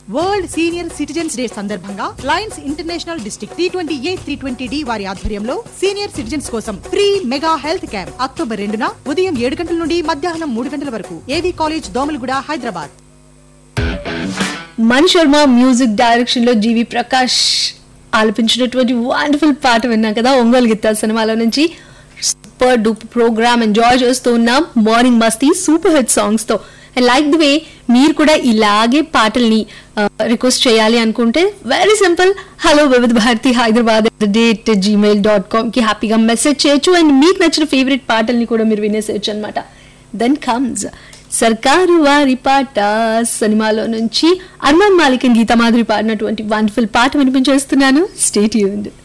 world senior citizens day సందర్భంగా lions international district three twenty A three twenty D వారి ఆధ్వర్యంలో senior citizens కోసం free mega health camp October రెండున ఉదయం ఏడు గంటల నుండి మధ్యాహ్నం మూడు గంటల వరకు A V college Domalguda Hyderabad Mani Sharma music direction లో జీవి ప్రకాష్ ఆలపించినటువంటి వండర్ఫుల్ పాట విన్నాం కదా ఒంగోలు గిత్తా సినిమాలో నుంచి సూపర్ డూప్ ప్రోగ్రామ్ ఎంజాయ్ చేస్తూ ఉన్నాం morning Masti super hit songs తో లైక్ ది వే మీరు కూడా ఇలాగే పాటల్ని రిక్వెస్ట్ చేయాలి అనుకుంటే very simple hello Vividh Bharati Hyderabad date Gmail dot com కి హ్యాపీగా మెసేజ్ చేయొచ్చు అండ్ మీకు నచ్చిన ఫేవరెట్ పాటల్ని కూడా మీరు వినేసేయచ్చు అనమాట దెన్ కమ్స్ సర్కారు వారి పాట సినిమాలో నుంచి అర్మాన్ మాలిక్ గీతా మాధురి పాడినటువంటి వండర్ఫుల్ పాట వినిపించేస్తున్నాను స్టేట్ యూండ్